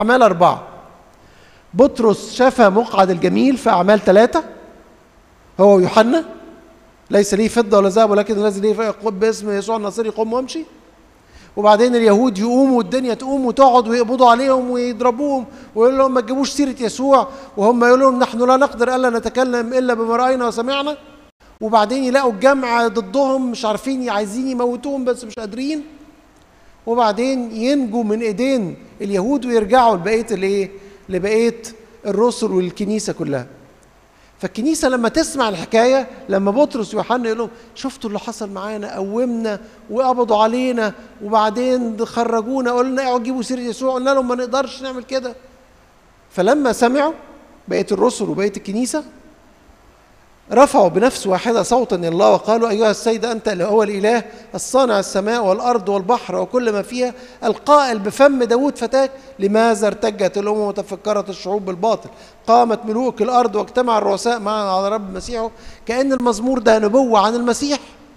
أعمال أربعة بطرس شفى مقعد الجميل في أعمال ثلاثة هو ويوحنا ليس لي فضة ولا ذهب ولكن الذي لي فيقول باسم يسوع الناصري قم وامشي وبعدين اليهود يقوموا والدنيا تقوم وتقعد ويقبضوا عليهم ويضربوهم ويقول لهم ما تجيبوش سيرة يسوع وهم يقولوا لهم نحن لا نقدر ألا نتكلم إلا بما رأينا وسمعنا وبعدين يلاقوا الجمع ضدهم مش عارفين عايزين يموتوهم بس مش قادرين وبعدين ينجوا من ايدين اليهود ويرجعوا لبقيه الايه؟ لبقيه الرسل والكنيسه كلها. فالكنيسه لما تسمع الحكايه لما بطرس ويوحنا يقول لهم شفتوا اللي حصل معانا قومنا وقبضوا علينا وبعدين خرجونا قلنا اوعوا تجيبوا سيره يسوع قلنا لهم ما نقدرش نعمل كده. فلما سمعوا بقيه الرسل وبقيه الكنيسه رفعوا بنفس واحدة صوتا إلى الله وقالوا أيها السيد أنت اللي هو الإله الصانع السماء والأرض والبحر وكل ما فيها القائل بفم داود فتاك لماذا ارتجت الأمم وتفكرت الشعوب بالباطل قامت ملوك الأرض واجتمع الرؤساء معا على رب مسيحه كأن المزمور ده نبوة عن المسيح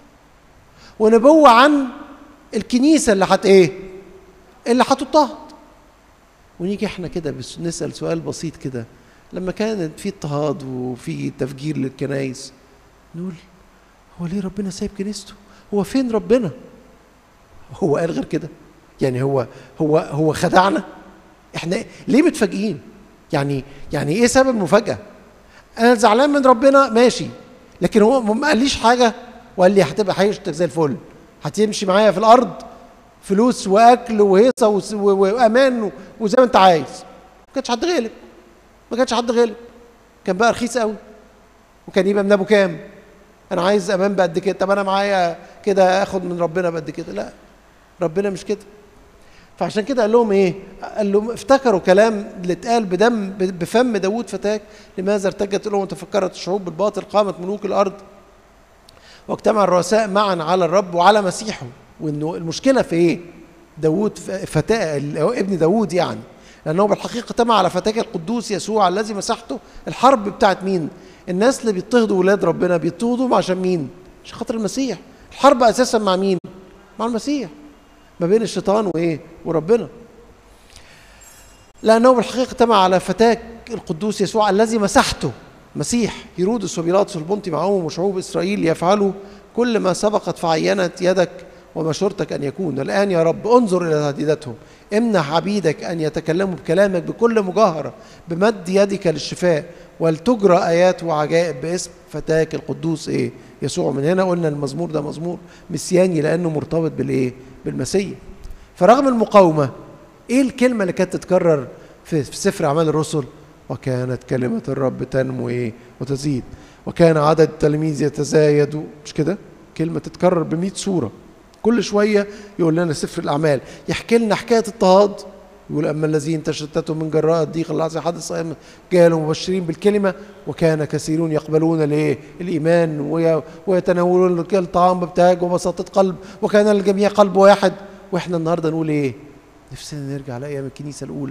ونبوة عن الكنيسة اللي هت إيه اللي هتضطهد ونيجي احنا كده بس نسأل سؤال بسيط كده لما كانت في اضطهاد وفي تفجير للكنايس نقول هو ليه ربنا سايب كنيسته؟ هو فين ربنا؟ هو قال غير كده؟ يعني هو هو هو خدعنا؟ احنا ليه متفاجئين؟ يعني يعني ايه سبب المفاجأة؟ انا زعلان من ربنا ماشي لكن هو ما قاليش حاجة وقال لي هتبقى حيشتك زي الفل هتمشي معايا في الارض فلوس واكل وهيصه وامان وزي ما انت عايز ما كانش حد غالب ما كانش حد غلب كان بقى رخيص قوي وكان يبقى من ابو كام انا عايز امان بقد كده طب انا معايا كده اخد من ربنا بقد كده لا ربنا مش كده فعشان كده قال لهم ايه قال لهم افتكروا كلام اللي اتقال بدم بفم داوود فتاك لماذا ارتجت الامم وتفكرت الشعوب بالباطل قامت ملوك الارض واجتمع الرؤساء معا على الرب وعلى مسيحه وانه المشكله في ايه داوود فتاة ابن داوود يعني لأنه بالحقيقة تم على فتاك القدوس يسوع الذي مسحته الحرب بتاعت مين؟ الناس اللي بيضطهدوا ولاد ربنا بيضطهدوا عشان مين؟ عشان خاطر المسيح الحرب أساسا مع مين؟ مع المسيح ما بين الشيطان وإيه؟ وربنا لأنه بالحقيقة تم على فتاك القدوس يسوع الذي مسحته مسيح هيرودس وبيلاطس البنطي معهم وشعوب إسرائيل ليفعلوا كل ما سبقت فعينت يدك ومشورتك أن يكون الآن يا رب انظر إلى تهديداتهم امنح عبيدك أن يتكلموا بكلامك بكل مجاهرة بمد يدك للشفاء ولتجرى آيات وعجائب باسم فتاك القدوس إيه يسوع من هنا قلنا المزمور ده مزمور مسياني لأنه مرتبط بالإيه بالمسيح فرغم المقاومة إيه الكلمة اللي كانت تتكرر في, في سفر أعمال الرسل وكانت كلمة الرب تنمو إيه وتزيد وكان عدد التلاميذ يتزايد مش كده كلمة تتكرر بمئة سورة كل شويه يقول لنا سفر الاعمال يحكي لنا حكايه اضطهاد يقول اما الذين تشتتوا من جراء الضيق الذي حدث جالوا مبشرين بالكلمه وكان كثيرون يقبلون الايه الايمان ويتناولون الطعام بابتهاج وبساطه قلب وكان الجميع قلب واحد واحنا النهارده نقول ايه نفسنا نرجع لايام الكنيسه الاولى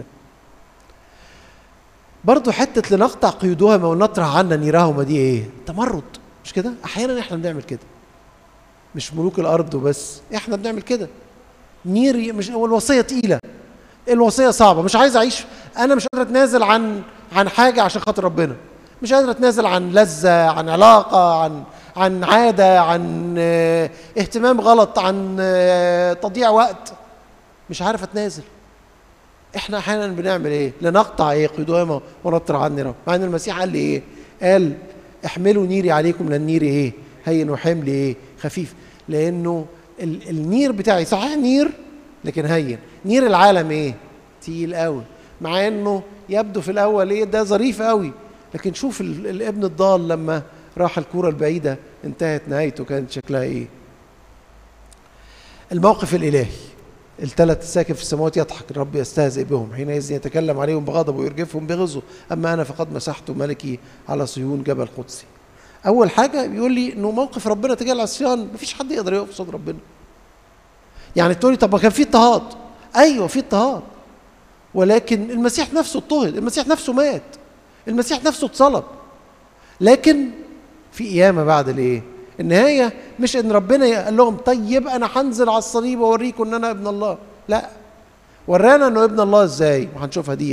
برضه حته لنقطع قيودها ونطرح عنا نيرهما دي ايه تمرد مش كده احيانا احنا بنعمل كده مش ملوك الارض وبس احنا بنعمل كده نير مش هو الوصيه تقيله الوصيه صعبه مش عايز اعيش انا مش قادر اتنازل عن عن حاجه عشان خاطر ربنا مش قادر اتنازل عن لذه عن علاقه عن عن عاده عن اه اهتمام غلط عن اه تضييع وقت مش عارف اتنازل احنا احيانا بنعمل ايه لنقطع ايه قدومه ونطرح عن نيره مع ان المسيح قال لي ايه قال احملوا نيري عليكم لان نيري ايه هين وحملي ايه خفيف لانه النير بتاعي صحيح نير لكن هين نير العالم ايه تقيل قوي مع انه يبدو في الاول ايه ده ظريف قوي لكن شوف الابن الضال لما راح الكوره البعيده انتهت نهايته كانت شكلها ايه الموقف الالهي الثلاث الساكن في السماوات يضحك الرب يستهزئ بهم حينئذ يتكلم عليهم بغضب ويرجفهم بغزه اما انا فقد مسحت ملكي على صهيون جبل قدسي اول حاجه بيقول لي انه موقف ربنا تجاه العصيان مفيش حد يقدر يقف قصاد ربنا يعني تقول لي طب ما كان في اضطهاد ايوه في اضطهاد ولكن المسيح نفسه اضطهد المسيح نفسه مات المسيح نفسه اتصلب لكن في قيامه بعد الايه النهايه مش ان ربنا قال لهم طيب انا هنزل على الصليب واوريكم ان انا ابن الله لا ورانا انه ابن الله ازاي وهنشوفها دي